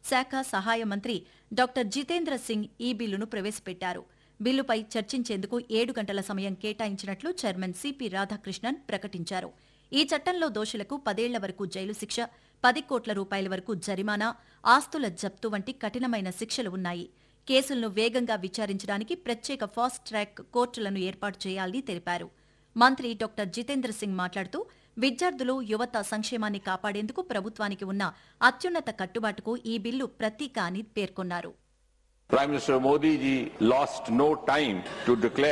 శాఖ సహాయ మంత్రి డాక్టర్ జితేంద్ర సింగ్ ఈ బిల్లును ప్రవేశపెట్టారు బిల్లుపై చర్చించేందుకు ఏడు గంటల సమయం కేటాయించినట్లు చైర్మన్ సిపి రాధాకృష్ణన్ ప్రకటించారు ఈ చట్టంలో దోషులకు పదేళ్ల వరకు జైలు శిక్ష పది కోట్ల రూపాయల వరకు జరిమానా ఆస్తుల జప్తు వంటి కఠినమైన శిక్షలు ఉన్నాయి కేసులను వేగంగా విచారించడానికి ప్రత్యేక ఫాస్ట్ ట్రాక్ కోర్టులను ఏర్పాటు చేయాలని తెలిపారు మంత్రి డాక్టర్ జితేంద్ర సింగ్ మాట్లాడుతూ విద్యార్థులు యువత సంక్షేమాన్ని కాపాడేందుకు ప్రభుత్వానికి ఉన్న అత్యున్నత కట్టుబాటుకు ఈ బిల్లు ప్రతీక అని పేర్కొన్నారు Prime Minister Modi ji lost no time to declare